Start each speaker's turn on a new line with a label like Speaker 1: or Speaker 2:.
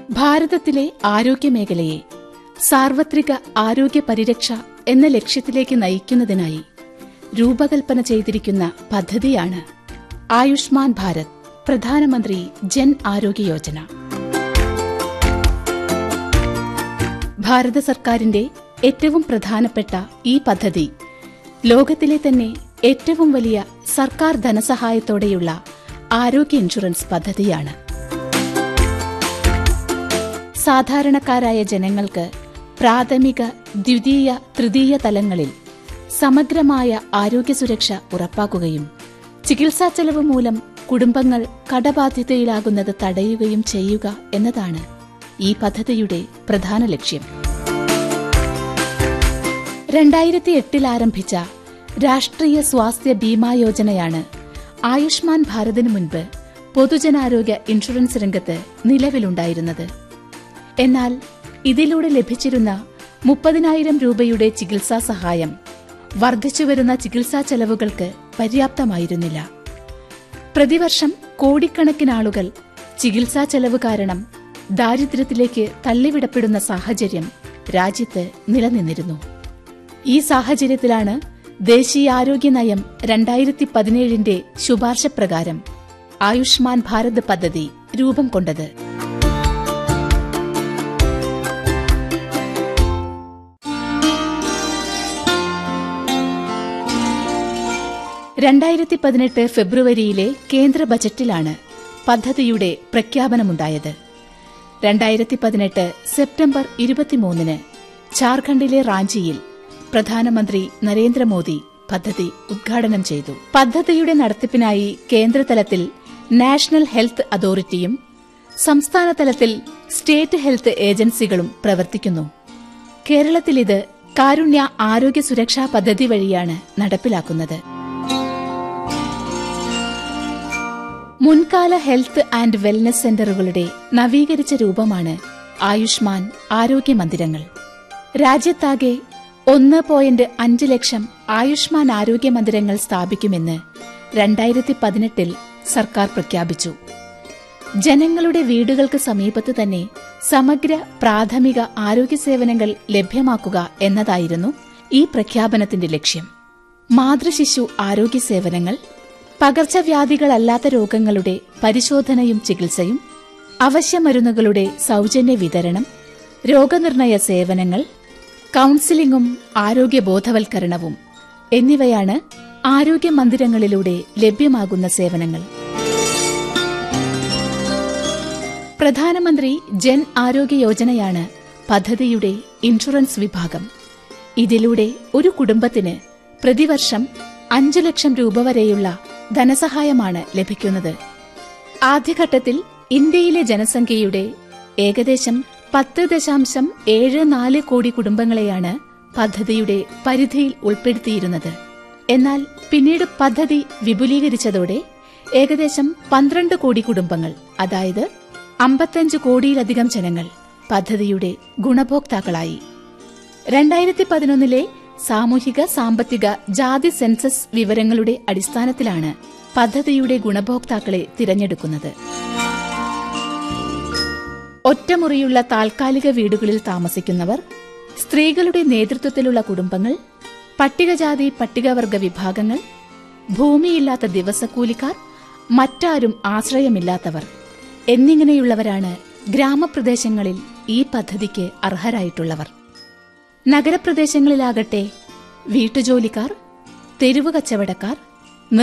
Speaker 1: ഭാരതത്തിലെ ആരോഗ്യമേഖലയെ സാർവത്രിക ആരോഗ്യ പരിരക്ഷ എന്ന ലക്ഷ്യത്തിലേക്ക് നയിക്കുന്നതിനായി രൂപകൽപ്പന ചെയ്തിരിക്കുന്ന പദ്ധതിയാണ് ആയുഷ്മാൻ ഭാരത് പ്രധാനമന്ത്രി ജൻ ആരോഗ്യ യോജന ഭാരത സർക്കാരിന്റെ ഏറ്റവും പ്രധാനപ്പെട്ട ഈ പദ്ധതി ലോകത്തിലെ തന്നെ ഏറ്റവും വലിയ സർക്കാർ ധനസഹായത്തോടെയുള്ള ആരോഗ്യ ഇൻഷുറൻസ് പദ്ധതിയാണ് സാധാരണക്കാരായ ജനങ്ങൾക്ക് പ്രാഥമിക ദ്വിതീയ തൃതീയ തലങ്ങളിൽ സമഗ്രമായ ആരോഗ്യ സുരക്ഷ ഉറപ്പാക്കുകയും ചികിത്സാ ചെലവ് മൂലം കുടുംബങ്ങൾ കടബാധ്യതയിലാകുന്നത് തടയുകയും ചെയ്യുക എന്നതാണ് ഈ പദ്ധതിയുടെ പ്രധാന ലക്ഷ്യം രണ്ടായിരത്തി എട്ടിൽ ആരംഭിച്ച രാഷ്ട്രീയ സ്വാസ്ഥ്യ ബീമാ യോജനയാണ് ആയുഷ്മാൻ ഭാരതിനു മുൻപ് പൊതുജനാരോഗ്യ ഇൻഷുറൻസ് രംഗത്ത് നിലവിലുണ്ടായിരുന്നത് എന്നാൽ ഇതിലൂടെ ലഭിച്ചിരുന്ന മുപ്പതിനായിരം രൂപയുടെ ചികിത്സാ സഹായം വർദ്ധിച്ചുവരുന്ന ചികിത്സാ ചെലവുകൾക്ക് പര്യാപ്തമായിരുന്നില്ല പ്രതിവർഷം കോടിക്കണക്കിന് ആളുകൾ ചികിത്സാ ചെലവ് കാരണം ദാരിദ്ര്യത്തിലേക്ക് തള്ളിവിടപ്പെടുന്ന സാഹചര്യം രാജ്യത്ത് നിലനിന്നിരുന്നു ഈ സാഹചര്യത്തിലാണ് ദേശീയ ആരോഗ്യ നയം രണ്ടായിരത്തി പതിനേഴിന്റെ ശുപാർശ പ്രകാരം ആയുഷ്മാൻ ഭാരത് പദ്ധതി രൂപം കൊണ്ടത് രണ്ടായിരത്തി പതിനെട്ട് ഫെബ്രുവരിയിലെ കേന്ദ്ര ബജറ്റിലാണ് പദ്ധതിയുടെ പ്രഖ്യാപനമുണ്ടായത് രണ്ടായിരത്തി പതിനെട്ട് സെപ്റ്റംബർ ഇരുപത്തിമൂന്നിന് ഝാർഖണ്ഡിലെ റാഞ്ചിയിൽ പ്രധാനമന്ത്രി നരേന്ദ്രമോദി പദ്ധതി ഉദ്ഘാടനം ചെയ്തു പദ്ധതിയുടെ നടത്തിപ്പിനായി കേന്ദ്രതലത്തിൽ നാഷണൽ ഹെൽത്ത് അതോറിറ്റിയും സംസ്ഥാന തലത്തിൽ സ്റ്റേറ്റ് ഹെൽത്ത് ഏജൻസികളും പ്രവർത്തിക്കുന്നു കേരളത്തിൽ ഇത് കാരുണ്യ ആരോഗ്യ സുരക്ഷാ പദ്ധതി വഴിയാണ് നടപ്പിലാക്കുന്നത് മുൻകാല ഹെൽത്ത് ആൻഡ് വെൽനസ് സെന്ററുകളുടെ നവീകരിച്ച രൂപമാണ് ആയുഷ്മാൻ ആരോഗ്യ മന്ദിരങ്ങൾ രാജ്യത്താകെ ഒന്ന് പോയിന്റ് അഞ്ച് ലക്ഷം ആയുഷ്മാൻ ആരോഗ്യ മന്ദിരങ്ങൾ സ്ഥാപിക്കുമെന്ന് രണ്ടായിരത്തി പതിനെട്ടിൽ സർക്കാർ പ്രഖ്യാപിച്ചു ജനങ്ങളുടെ വീടുകൾക്ക് സമീപത്ത് തന്നെ സമഗ്ര പ്രാഥമിക ആരോഗ്യ സേവനങ്ങൾ ലഭ്യമാക്കുക എന്നതായിരുന്നു ഈ പ്രഖ്യാപനത്തിന്റെ ലക്ഷ്യം മാതൃശിശു ആരോഗ്യ സേവനങ്ങൾ പകർച്ചവ്യാധികളല്ലാത്ത രോഗങ്ങളുടെ പരിശോധനയും ചികിത്സയും അവശ്യമരുന്നുകളുടെ സൗജന്യ വിതരണം രോഗനിർണയ സേവനങ്ങൾ കൌൺസിലിംഗും ആരോഗ്യ ബോധവൽക്കരണവും എന്നിവയാണ് ആരോഗ്യ മന്ദിരങ്ങളിലൂടെ ലഭ്യമാകുന്ന സേവനങ്ങൾ പ്രധാനമന്ത്രി ജൻ ആരോഗ്യ യോജനയാണ് പദ്ധതിയുടെ ഇൻഷുറൻസ് വിഭാഗം ഇതിലൂടെ ഒരു കുടുംബത്തിന് പ്രതിവർഷം അഞ്ചു ലക്ഷം രൂപ വരെയുള്ള ധനസഹായമാണ് ലഭിക്കുന്നത് ആദ്യഘട്ടത്തിൽ ഇന്ത്യയിലെ ജനസംഖ്യയുടെ ഏകദേശം പത്ത് ദശാംശം ഏഴ് നാല് കോടി കുടുംബങ്ങളെയാണ് പദ്ധതിയുടെ പരിധിയിൽ ഉൾപ്പെടുത്തിയിരുന്നത് എന്നാൽ പിന്നീട് പദ്ധതി വിപുലീകരിച്ചതോടെ ഏകദേശം പന്ത്രണ്ട് കോടി കുടുംബങ്ങൾ അതായത് അമ്പത്തഞ്ച് കോടിയിലധികം ജനങ്ങൾ പദ്ധതിയുടെ ഗുണഭോക്താക്കളായി രണ്ടായിരത്തി പതിനൊന്നിലെ സാമൂഹിക സാമ്പത്തിക ജാതി സെൻസസ് വിവരങ്ങളുടെ അടിസ്ഥാനത്തിലാണ് പദ്ധതിയുടെ ഗുണഭോക്താക്കളെ തിരഞ്ഞെടുക്കുന്നത് ഒറ്റമുറിയുള്ള താൽക്കാലിക വീടുകളിൽ താമസിക്കുന്നവർ സ്ത്രീകളുടെ നേതൃത്വത്തിലുള്ള കുടുംബങ്ങൾ പട്ടികജാതി പട്ടികവർഗ വിഭാഗങ്ങൾ ഭൂമിയില്ലാത്ത ദിവസക്കൂലിക്കാർ മറ്റാരും ആശ്രയമില്ലാത്തവർ എന്നിങ്ങനെയുള്ളവരാണ് ഗ്രാമപ്രദേശങ്ങളിൽ ഈ പദ്ധതിക്ക് അർഹരായിട്ടുള്ളവർ നഗരപ്രദേശങ്ങളിലാകട്ടെ വീട്ടുജോലിക്കാർ തെരുവ് കച്ചവടക്കാർ